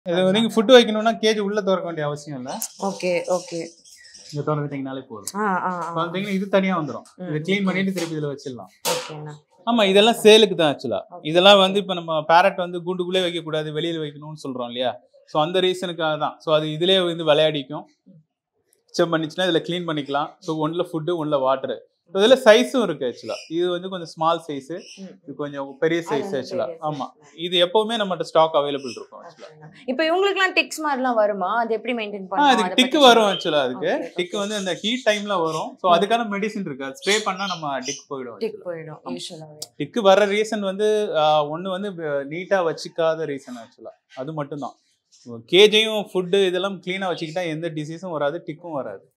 இது வந்து நீங்க ஃபுட் வைக்கணும்னா கேஜ் உள்ள திறக்க வேண்டிய அவசியம் இல்ல ஓகே ஓகே இங்க திறந்துட்டீங்கனாலே போதும் ஆ ஆ பார்த்தீங்கன்னா இது தனியா வந்துரும் இதை க்ளீன் பண்ணிட்டு திருப்பி இதுல வச்சிடலாம் ஓகேண்ணா ஆமா இதெல்லாம் சேலுக்கு தான் ஆக்சுவலா இதெல்லாம் வந்து இப்ப நம்ம பேரட் வந்து கூண்டுக்குள்ளே வைக்க கூடாது வெளியில வைக்கணும்னு சொல்றோம் இல்லையா ஸோ அந்த ரீசனுக்காக தான் ஸோ அது இதுலயே வந்து விளையாடிக்கும் மிச்சம் பண்ணிச்சுன்னா இதுல க்ளீன் பண்ணிக்கலாம் ஸோ ஒன்ல ஃபுட்டு ஒன்ல வாட்டர் இதுல சைஸும் இருக்கு ஆக்சுவலா இது வந்து கொஞ்சம் ஸ்மால் சைஸ் இது கொஞ்சம் பெரிய சைஸ் ஆக்சுவலா ஆமா இது எப்பவுமே நம்மகிட்ட ஸ்டாக் அவைலபிள் இருக்கும் ஆக்சுவலா இப்போ இவங்களுக்குலாம் டிக்ஸ் மாதிரிலாம் வருமா அது எப்படி மெயின்டைன் ஆ பண்ணலாம் அதுக்கு டிக்கு வரும் ஆக்சுவலா அதுக்கு Okay, டிக்கு வந்து இந்த ஹீட் டைம்ல வரும் ஸோ அதுக்கான மெடிசின் இருக்கு அது ஸ்ப்ரே பண்ணா நம்ம டிக் போயிடும் டிக் போயிடும் யூஷுவலாவே டிக்கு வர ரீசன் வந்து ஒன்று வந்து நீட்டாக வச்சுக்காத ரீசன் ஆக்சுவலாக அது மட்டும்தான் கேஜையும் ஃபுட்டு இதெல்லாம் க்ளீனாக வச்சுக்கிட்டா எந்த டிசீஸும் வராது டிக்கும் வராது